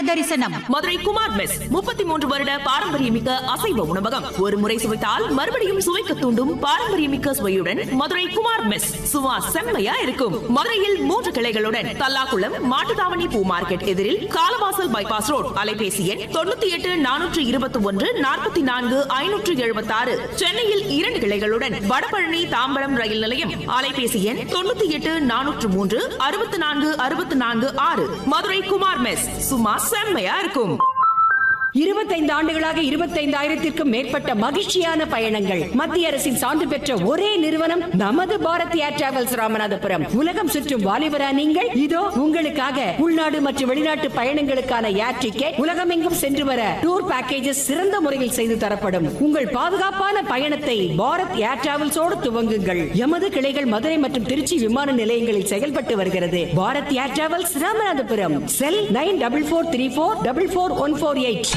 தரிசனம் மதுரை குமார் மெஸ் முப்பத்தி மூன்று வருட பாரம்பரியமிக்க அசைவ உணவகம் ஒரு முறை சுவைத்தால் மறுபடியும் சுவைக்க தூண்டும் பாரம்பரியமிக்க சுவையுடன் மதுரை குமார் மெஸ் சுவா செம்மையா இருக்கும் மதுரையில் மூன்று கிளைகளுடன் தல்லாக்குளம் மாட்டுத்தாவணி பூ மார்க்கெட் எதிரில் காலவாசல் பைபாஸ் ரோட் அலைபேசி எண் தொண்ணூத்தி எட்டு நானூற்று இருபத்தி ஒன்று நாற்பத்தி நான்கு ஐநூற்று எழுபத்தி ஆறு சென்னையில் இரண்டு கிளைகளுடன் வடபழனி தாம்பரம் ரயில் நிலையம் அலைபேசி எண் தொண்ணூத்தி எட்டு நானூற்று மூன்று அறுபத்தி நான்கு அறுபத்தி நான்கு ஆறு மதுரை குமார் மெஸ் சும்மா செம்மையா இருக்கும் இருபத்தைந்து ஆண்டுகளாக இருபத்தைந்தாயிரத்திற்கும் மேற்பட்ட மகிழ்ச்சியான பயணங்கள் மத்திய அரசின் சான்று பெற்ற ஒரே நிறுவனம் நமது பாரத் ஏர் டிராவல்ஸ் ராமநாதபுரம் உலகம் சுற்றும் வாலிபரா நீங்கள் இதோ உங்களுக்காக உள்நாடு மற்றும் வெளிநாட்டு பயணங்களுக்கான ஏர் டிக்கெட் உலகமெங்கும் சென்று வர டூர் பேக்கேஜஸ் சிறந்த முறையில் செய்து தரப்படும் உங்கள் பாதுகாப்பான பயணத்தை பாரத் ஏர் டிராவல்ஸோடு துவங்குங்கள் எமது கிளைகள் மதுரை மற்றும் திருச்சி விமான நிலையங்களில் செயல்பட்டு வருகிறது Bharat air travels Ramanathapuram cell nine double four three four double four one four eight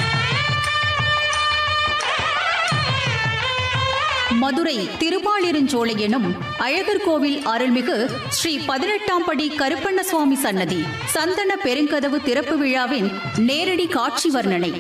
Madurai Thirumalirunsolai எனும் அழகர் கோவில் அருள்மிகு ஸ்ரீ பதினெட்டாம் படி கருப்பண்ண சுவாமி சன்னதி சந்தன பெருங்கதவு திறப்பு விழாவின் நேரடி காட்சி வர்ணனை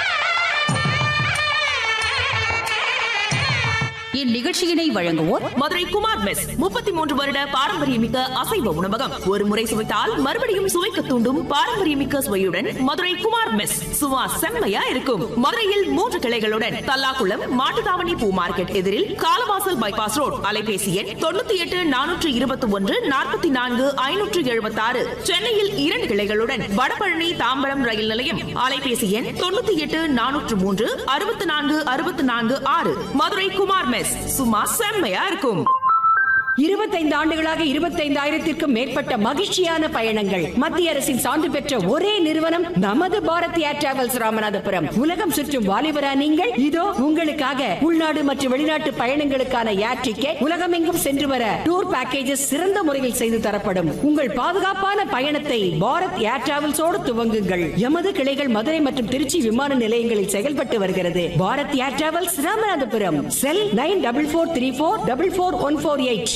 இந்நிகழ்ச்சியினை வழங்குவோர் மதுரை குமார் மெஸ் முப்பத்தி மூன்று வருட பாரம்பரியமிக்க அசைவ உணவகம் ஒரு முறை சுவைத்தால் மறுபடியும் சுவைக்க தூண்டும் பாரம்பரியமிக்க சுவையுடன் மதுரை குமார் மெஸ் சுவா செம்மையா இருக்கும் மதுரையில் மூன்று கிளைகளுடன் தல்லாக்குளம் மாட்டுத்தாவணி பூ மார்க்கெட் எதிரில் காலவாசல் பைபாஸ் ரோட் அலைபேசி எண் தொண்ணூத்தி எட்டு நானூற்று இருபத்தி ஒன்று நாற்பத்தி நான்கு ஐநூற்று எழுபத்தி ஆறு சென்னையில் இரண்டு கிளைகளுடன் வடபழனி தாம்பரம் ரயில் நிலையம் அலைபேசி எண் தொண்ணூத்தி எட்டு நானூற்று மூன்று அறுபத்தி நான்கு அறுபத்தி நான்கு ஆறு மதுரை குமார் மெஸ் சும்மா செம்மையா இருக்கும் இருபத்தைந்து ஆண்டுகளாக இருபத்தைந்தாயிரத்திற்கும் மேற்பட்ட மகிழ்ச்சியான பயணங்கள் மத்திய அரசின் சான்று பெற்ற ஒரே நிறுவனம் நமது பாரத் ஏர் டிராவல்ஸ் ராமநாதபுரம் உலகம் சுற்றும் வாலிபரா நீங்கள் இதோ உங்களுக்காக உள்நாடு மற்றும் வெளிநாட்டு பயணங்களுக்கான ஏர் டிக்கெட் உலகமெங்கும் சென்று வர டூர் பேக்கேஜஸ் சிறந்த முறையில் செய்து தரப்படும் உங்கள் பாதுகாப்பான பயணத்தை பாரத் ஏர் டிராவல்ஸோடு துவங்குங்கள் எமது கிளைகள் மதுரை மற்றும் திருச்சி விமான நிலையங்களில் செயல்பட்டு வருகிறது Bharat air travels Ramanathapuram cell nine double four three four double four one four eight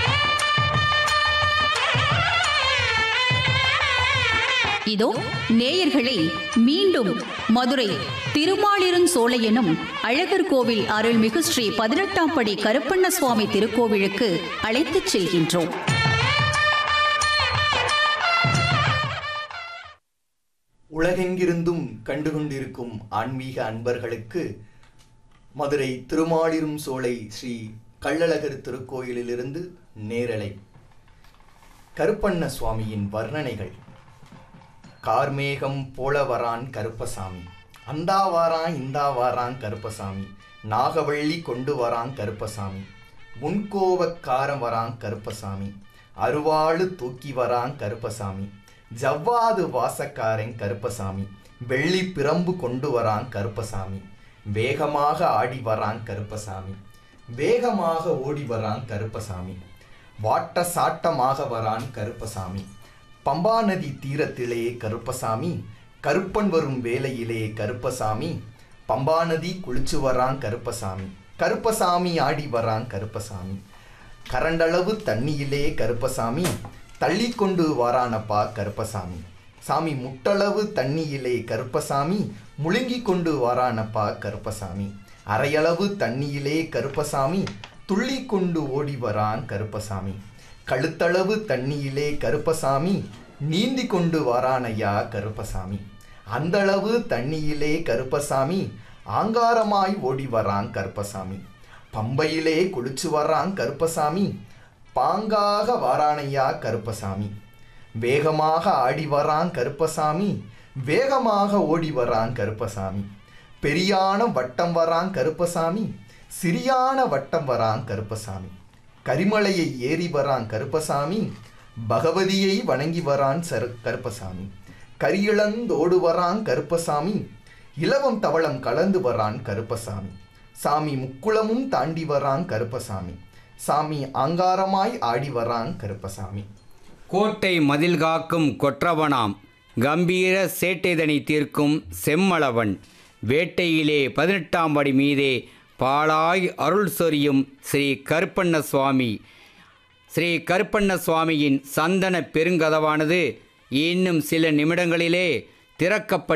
இதோ நேயர்களே மீண்டும் மதுரை திருமாலிருஞ்சோலை எனும் அழகர் கோவில் அருள்மிகு ஸ்ரீ பதினெட்டாம் படி கருப்பண்ண சுவாமி திருக்கோவிலுக்கு அழைத்துச் செல்கின்றோம் உலகெங்கிருந்தும் கண்டுகொண்டிருக்கும் ஆன்மீக அன்பர்களுக்கு மதுரை திருமாலிரும் சோலை ஸ்ரீ கள்ளழகர் திருக்கோயிலிலிருந்து நேரலை கருப்பண்ண சுவாமியின் வர்ணனைகள் கார்மேகம் போல வரான் கருப்பசாமி அந்தா வாரான் இந்தா வாரான் கருப்பசாமி நாகவள்ளி கொண்டு வரான் கருப்பசாமி முன்கோவக்காரம் வரான் கருப்பசாமி அருவாளு தூக்கி வரான் கருப்பசாமி ஜவ்வாது வாசக்காரன் கருப்பசாமி வெள்ளி பிரம்பு கொண்டு வரான் கருப்பசாமி வேகமாக ஆடி வரான் கருப்பசாமி வேகமாக ஓடி வரான் கருப்பசாமி வாட்ட சாட்டமாக வரான் கருப்பசாமி பம்பா நதி தீரத்திலே கருப்பசாமி கருப்பன் வரும் வேளையிலே கருப்பசாமி பம்பா நதி குளிச்சு வரான் கருப்பசாமி கருப்பசாமி ஆடி வரான் கருப்பசாமி கரண்டளவு தண்ணியிலே கருப்பசாமி தள்ளி கொண்டு வாரானப்பா கருப்பசாமி சாமி முட்டளவு தண்ணியிலே கருப்பசாமி முழுங்கி கொண்டு வாரானப்பா கருப்பசாமி அரையளவு தண்ணியிலே கருப்பசாமி துள்ளி கொண்டு ஓடி வரான் கருப்பசாமி கழுத்தளவு தண்ணியிலே கருப்பசாமி நீந்தி கொண்டு வாரானையா கருப்பசாமி அந்தளவு தண்ணியிலே கருப்பசாமி ஆங்காரமாய் ஓடி வரான் கருப்பசாமி பம்பையிலே குளிச்சு வர்றான் கருப்பசாமி பாங்காக வாரானையா கருப்பசாமி வேகமாக ஆடி வரான் கருப்பசாமி வேகமாக ஓடி வரான் கருப்பசாமி பெரியான வட்டம் வரான் கருப்பசாமி சிறியான வட்டம் வரான் கருப்பசாமி கரிமலையை ஏறி வரான் கருப்பசாமி பகவதியை வணங்கி வரான் சரு கருப்பசாமி கரியளந்தோடு வரான் கருப்பசாமி இலவம் தவளம் கலந்து வரான் கருப்பசாமி சாமி முக்குளமும் தாண்டி வரான் கருப்பசாமி சாமி ஆங்காரமாய் ஆடி வரான் கருப்பசாமி கோட்டை மதில் காக்கும் கொற்றவனாம் கம்பீர சேட்டைதனை தீர்க்கும் செம்மளவன் வேட்டையிலே பதினெட்டாம் படி மீதே பாலாய் அருள் சொரியும் ஸ்ரீ கருப்பண்ண சுவாமி ஸ்ரீ கருப்பண்ண சுவாமியின் சந்தன பெருங்கதவானது இன்னும் சில நிமிடங்களிலே திறக்கப்பட்டு